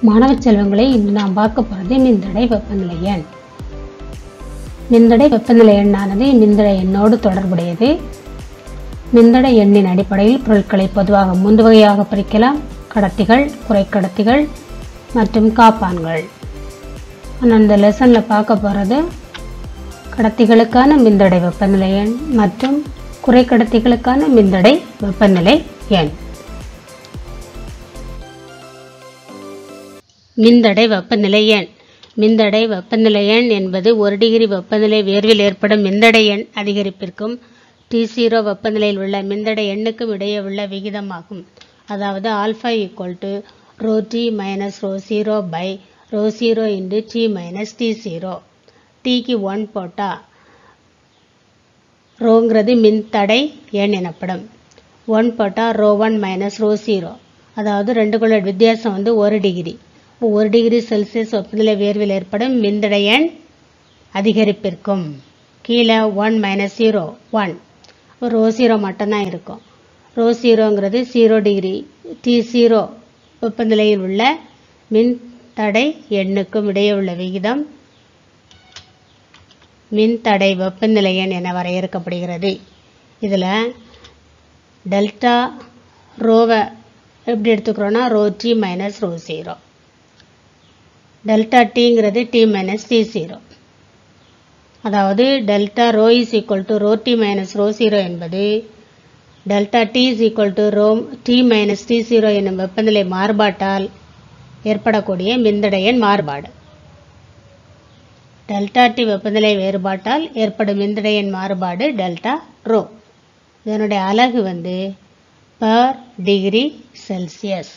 மாணவ செல்வங்களை இன்று நாம் பார்க்க போகிறது மின்தடை வெப்பநிலை எண் மின்தடை வெப்பநிலை எண்ணானது மின்தடை எண்ணோடு தொடர்புடையது மின்தடை எண்ணின் அடிப்படையில் பொருட்களை பொதுவாக மூன்று வகையாக பிரிக்கலாம் கடத்திகள் குறைக்கடத்திகள் மற்றும் காப்பான்கள் நான் இந்த லெசனில் பார்க்க போகிறது கடத்திகளுக்கான மின்தடை வெப்பநிலை எண் மற்றும் குறைக்கடத்திகளுக்கான மின்தடை வெப்பநிலை எண் மின்தடை வெப்பநிலை எண் மின்தடை வெப்பநிலை எண் என்பது ஒரு டிகிரி வெப்பநிலை உயர்வில் ஏற்படும் மின்தடை எண் அதிகரிப்பிற்கும் டி ஜீரோ வெப்பநிலையில் உள்ள மின்தடை எண்ணுக்கும் இடையே உள்ள விகிதமாகும் அதாவது alpha equal to rho T minus rho zero by rho zero into T minus T zero டிக்கு ஒன் போட்டால் ரோங்கிறது மின்தடை எண் எனப்படும் ஒன் போட்டால் rho one minus rho zero அதாவது ரெண்டுக்குள்ள வித்தியாசம் வந்து ஒரு டிகிரி ஒரு டிகிரி செல்சியஸ் வெப்பநிலை உயர்வில் ஏற்படும் மின்தடை எண் அதிகரிப்பிற்கும் கீழே one minus zero one rho zero மட்டும்தான் இருக்கும் ரோ ஜீரோங்கிறது ஜீரோ டிகிரி டி ஜீரோ வெப்பநிலையில் உள்ள மின்தடை எண்ணுக்கும் இடையே உள்ள விகிதம் மின்தடை வெப்பநிலை எண் என வரையறுக்கப்படுகிறது இதில் டெல்டா ரோவை எப்படி எடுத்துக்கிறோன்னா rho T minus rho zero delta டிங்கிறது டி மைனஸ் டி ஜீரோ அதாவது delta rho is equal to rho T minus rho zero என்பது delta T is equal to rho T minus T zero என்னும் வெப்பநிலை மாறுபாட்டால் ஏற்படக்கூடிய மின்தடையன் மாறுபாடு டெல்டா டி வெப்பநிலை வேறுபாட்டால் ஏற்படும் மின்தடையன் மாறுபாடு டெல்டா ரோ இதனுடைய அலகு வந்து பர் டிகிரி செல்சியஸ்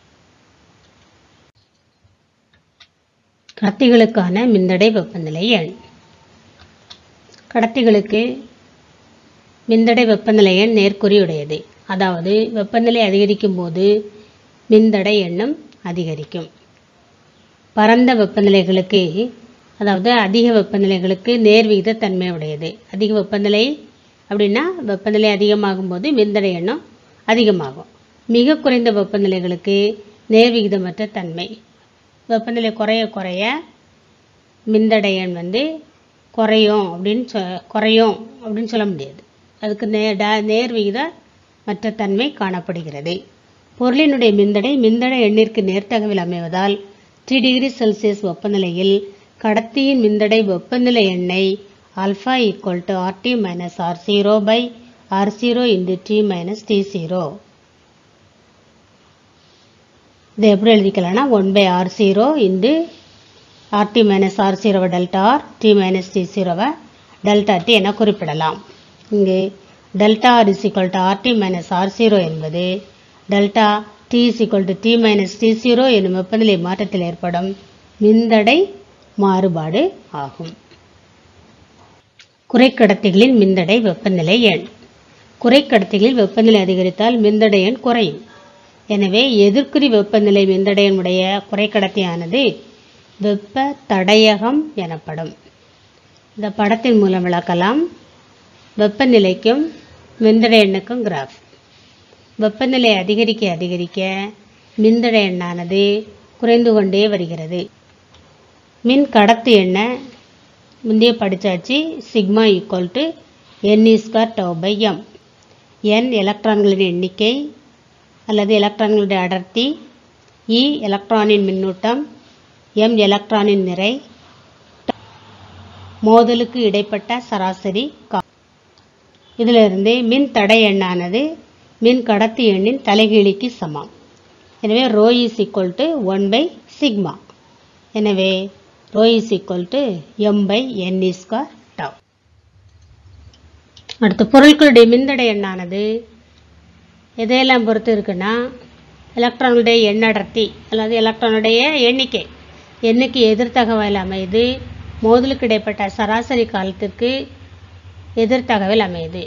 கடத்திகளுக்கான மின்தடை வெப்பநிலை எண் கடத்திகளுக்கு மின்தடை வெப்பநிலை எண் நேர்குறியுடையது அதாவது வெப்பநிலை அதிகரிக்கும் போது மின்தடை எண்ணும் அதிகரிக்கும் பரந்த வெப்பநிலைகளுக்கு அதாவது அதிக வெப்பநிலைகளுக்கு நேர்விகித தன்மை உடையது அதிக வெப்பநிலை அப்படின்னா வெப்பநிலை அதிகமாகும் போது மின்தடை எண்ணும் அதிகமாகும் மிக குறைந்த வெப்பநிலைகளுக்கு நேர்விகிதமற்ற தன்மை வெப்பநிலை குறைய குறைய மின்தடை எண் வந்து குறையும் அப்படின்னு சொ குறையும் அப்படின்னு சொல்ல முடியாது அதுக்கு நே ட நேர்விகித மற்ற தன்மை காணப்படுகிறது பொருளினுடைய மின்தடை மின்தடை எண்ணிற்கு நேர்த்தகவில் அமைவதால் த்ரீ டிகிரி செல்சியஸ் வெப்பநிலையில் கடத்தியின் மின்தடை வெப்பநிலை எண்ணை alpha equal to RT minus R zero by R zero into T minus T zero இதை எப்படி எழுதிக்கலாம்னா one by R zero into RT minus R ஜீரோவை delta R T minus T ஜீரோவை டெல்டா டி என குறிப்பிடலாம் இங்கு delta R is equal to RT minus R zero என்பது delta T is equal to T minus T zero என்னும் வெப்பநிலை மாற்றத்தில் ஏற்படும் மின்தடை மாறுபாடு ஆகும் குறைக்கடத்திகளின் மின்தடை வெப்பநிலை எண் குறைக்கடத்திகளில் வெப்பநிலை அதிகரித்தால் மின்தடை எண் குறையும் எனவே எதிர்க்குறி வெப்பநிலை மின்தடையனுடைய குறைக்கடத்தியானது வெப்ப தடையகம் எனப்படும் இந்த படத்தின் மூலம் விளக்கலாம் வெப்பநிலைக்கும் மின்தடை எண்ணுக்கும் கிராஃப் வெப்பநிலை அதிகரிக்க அதிகரிக்க மின்தடை எண்ணானது குறைந்து கொண்டே வருகிறது மின் கடத்து எண்ணை முந்தைய படித்தாச்சு sigma equal to N square tau by M N எலக்ட்ரான்களின் எண்ணிக்கை அல்லது எலக்ட்ரான்களுடைய அடர்த்தி இ எலக்ட்ரானின் மின்னூட்டம் எம் எலக்ட்ரானின் நிறை மோதலுக்கு இடைப்பட்ட சராசரி கா இதிலிருந்து மின் தடை எண்ணானது மின் கடத்தி எண்ணின் தலைகீழிக்கு சமம் எனவே rho is equal to one by sigma எனவே rho is equal to M by N square tau அடுத்து பொருட்களுடைய மின்தடை எண்ணானது எதையெல்லாம் பொறுத்து இருக்குன்னா எலக்ட்ரானுடைய எண் அடர்த்தி அல்லது எலக்ட்ரானுடைய எண்ணிக்கை எண்ணுக்கு எதிர்த்தகவல் அமையுது மோதலுக்கு இடைப்பட்ட சராசரி காலத்திற்கு எதிர்த்தகவல் அமையுது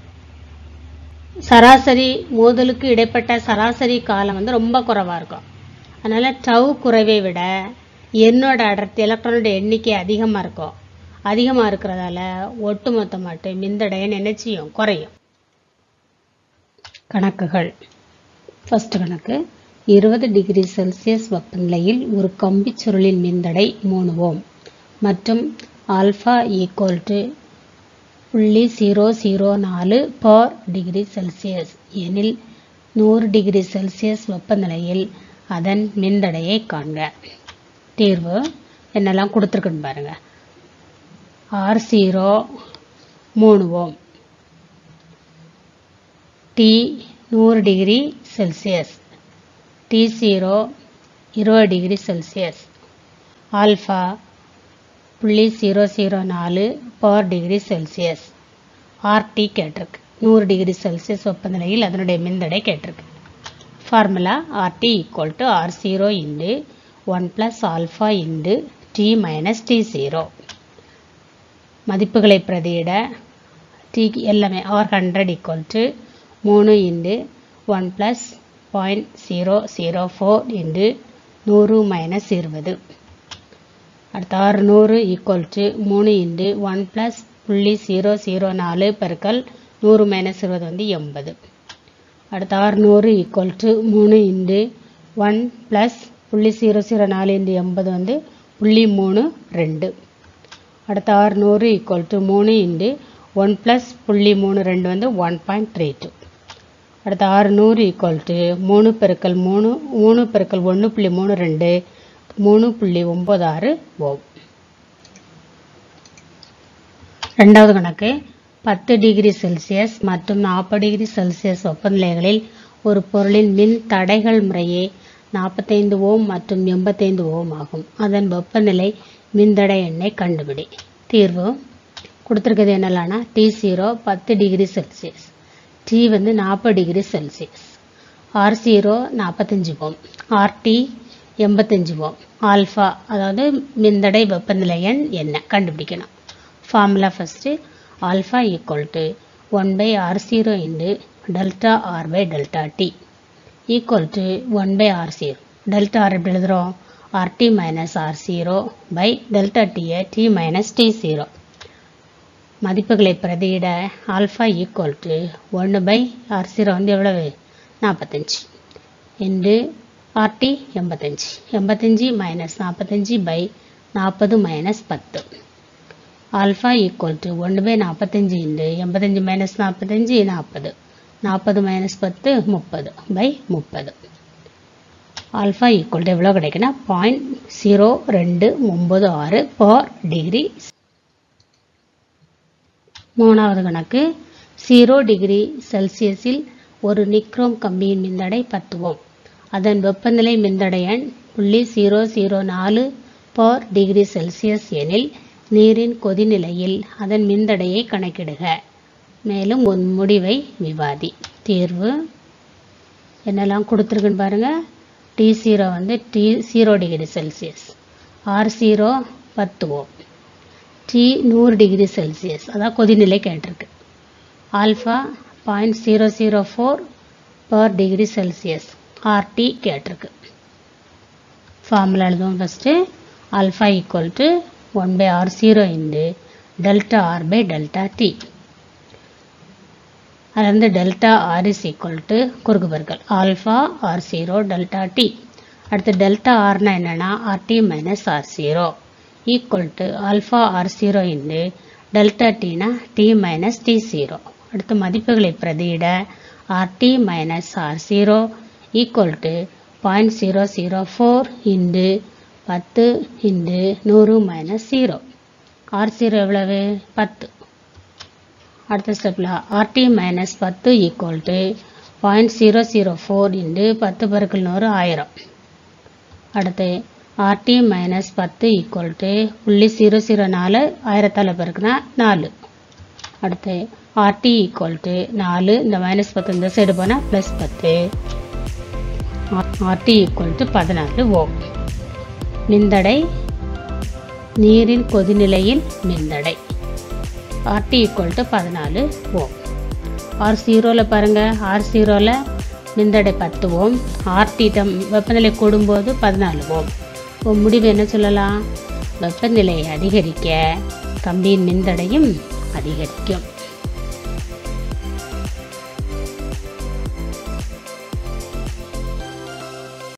சராசரி மோதலுக்கு இடைப்பட்ட சராசரி காலம் வந்து ரொம்ப குறைவாக இருக்கும் அதனால் டவ் குறைவை விட எண்ணோட அடர்த்தி எலக்ட்ரானோட எண்ணிக்கை அதிகமாக இருக்கும் அதிகமாக இருக்கிறதால ஒட்டுமொத்தமாட்டு மின்தடையன் என்ன செய்யும் குறையும் கணக்குகள் ஃபர்ஸ்ட் கணக்கு இருபது டிகிரி செல்சியஸ் வெப்பநிலையில் ஒரு கம்பிச் சுருளின் மின்தடை மூணு ஓம் மற்றும் ஆல்ஃபா ஈக்குவல் டு புள்ளி ஜீரோ ஜீரோ நாலு பர் டிகிரி செல்சியஸ் எனில் நூறு டிகிரி செல்சியஸ் வெப்பநிலையில் அதன் மின்தடையை காண்க தீர்வு என்னெல்லாம் கொடுத்துருக்குன்னு பாருங்க ஆர் ஜீரோ மூணு ஓம் டி நூறு டிகிரி செல்சியஸ் டி ஜீரோ இருபது டிகிரி செல்சியஸ் ஆல்ஃபா புள்ளி ஜீரோ ஜீரோ நாலு பவர் டிகிரி செல்சியஸ் ஆர்டி கேட்டிருக்கு நூறு டிகிரி செல்சியஸ் வெப்பநிலையில் அதனுடைய மின்தடை கேட்டிருக்கு formula RT equal to R zero into one plus alpha into T minus T zero மதிப்புகளை பிரதியிட டி எல்லாமே ஆர் ஹண்ட்ரட் ஈக்குவல் டு மூணு into one plus point zero zero four into நூறு மைனஸ் இருபது அடுத்து அறுநூறு ஈக்குவல் டு மூணு into one plus புள்ளி ஜீரோ ஜீரோ நாலு பெருக்கல் நூறு மைனஸ் இருபது வந்து எண்பது அடுத்து அறுநூறு ஈக்குவல் டு மூணு இன்டு ஒன் ப்ளஸ் புள்ளி ஜீரோ ஜீரோ நாலு இன்டு எண்பது வந்து புள்ளி மூணு ரெண்டு அடுத்து அறுநூறு ஈக்குவல் டு மூணு இன்டு ஒன் ப்ளஸ் புள்ளி மூணு ரெண்டு வந்து ஒன் பாயிண்ட் த்ரீ டூ அடுத்து அறுநூறு ஈக்குவல் டு மூணு பெருக்கல் மூணு மூணு பெருக்கல் ஒன்று புள்ளி மூணு ரெண்டு மூணு புள்ளி ஒம்பது ஆறு ஓம் ரெண்டாவது கணக்கு பத்து டிகிரி செல்சியஸ் மற்றும் நாற்பது டிகிரி செல்சியஸ் வெப்பநிலைகளில் ஒரு பொருளின் மின் தடைகள் முறையே நாற்பத்தைந்து ஓம் மற்றும் எண்பத்தைந்து ஓம் ஆகும் அதன் வெப்பநிலை மின்தடை எண்ணை கண்டுபிடி தீர்வு கொடுத்துருக்கிறது என்னலான்னா டி ஜீரோ பத்து டிகிரி செல்சியஸ் டி வந்து நாற்பது டிகிரி செல்சியஸ் ஆர் ஜீரோ நாற்பத்தஞ்சு ஓம் ஆர்டி எண்பத்தஞ்சு ஓம் ஆல்ஃபா அதாவது மின்தடை வெப்பநிலை எண் என்ன கண்டுபிடிக்கணும் formula first alpha equal to one by R zero into delta R by delta T equal to one by R zero delta R எப்படி எழுதுகிறோம் RT minus R zero by delta டியை டி மைனஸ் டி ஜீரோ மதிப்புகளை பிரதியிட alpha equal to ஒன்று by R zero வந்து எவ்வளவு நாற்பத்தஞ்சு into RT எண்பத்தஞ்சு எண்பத்தஞ்சு மைனஸ் நாற்பத்தஞ்சு பை நாற்பது மைனஸ் பத்து ஆல்ஃபா ஈக்குவல் டு ஒன்று பை நாற்பத்தஞ்சு இன்டு எண்பத்தஞ்சு மைனஸ் நாற்பத்தஞ்சு நாற்பது நாற்பது மைனஸ் பத்து முப்பது பை முப்பது ஆல்ஃபா ஈக்குவல் டு எவ்வளோ கிடைக்குன்னா பாயிண்ட் ஜீரோ ரெண்டு ஒம்பது ஆறு பர் டிகிரி மூணாவது கணக்கு ஜீரோ டிகிரி செல்சியஸில் ஒரு நிக்ரோம் கம்பியின் மின்தடை பத்து ஓம் அதன் வெப்பநிலை மின்தடை எண் புள்ளி ஜீரோ ஜீரோ நாலு பர் டிகிரி செல்சியஸ் எனில் நீரின் கொதிநிலையில் அதன் மின்தடையை கணக்கிடுக மேலும் உன் முடிவை விவாதி தீர்வு என்னெல்லாம் கொடுத்துருக்குன்னு பாருங்க டி ஜீரோ வந்து T zero degree Celsius R zero பத்து ஓம் டி நூறு டிகிரி செல்சியஸ் அதான் கொதிநிலை கேட்டிருக்கு alpha point zero zero four per degree Celsius RT கேட்டிருக்கு ஃபார்முலா எழுதுவோம் first alpha equal to one by R zero into delta R by delta T அது வந்து delta R is equal to குறுக்கு பெருக்கல் alpha R zero delta T அடுத்து delta ஆர்னா என்னென்னா RT minus R zero equal to alpha R zero into delta டினா T minus T zero அடுத்து மதிப்புகளை பிரதியிட RT minus R zero equal to point zero zero four into பத்து into நூறு minus zero R zero எவ்வளவு பத்து அடுத்த ஸ்டெப்பில் ஆர்டி மைனஸ் பத்து equal to point zero zero four into பத்து பெருக்கல் நூறு ஆயிரம் அடுத்து ஆர்டி மைனஸ் பத்து ஈக்குவல் டு புள்ளி ஜீரோ ஜீரோ நாலு ஆயிரத்தால் பெருக்குனா நாலு அடுத்து ஆர்டி ஈக்குவல் டு நாலு இந்த மைனஸ் பத்து இந்த சைடு போனால் ப்ளஸ் பத்து ஆர்டி ஈக்குவல் டு பதினாலு ஓம் மின்தடை நீரின் கொதிநிலையில் மின்தடை ஆர்டி ஈக்குவல் டு பதினாலு ஓம் ஆர் ஜீரோவில் பாருங்கள் ஆர் ஜீரோவில் மின்தடை பத்து ஓம் ஆர்டி தம் வெப்பநிலை கூடும்போது பதினாலு ஓம் இப்போ முடிவு என்ன சொல்லலாம் வெப்பநிலையை அதிகரிக்க கம்பியின் மின்தடையும் அதிகரிக்கும்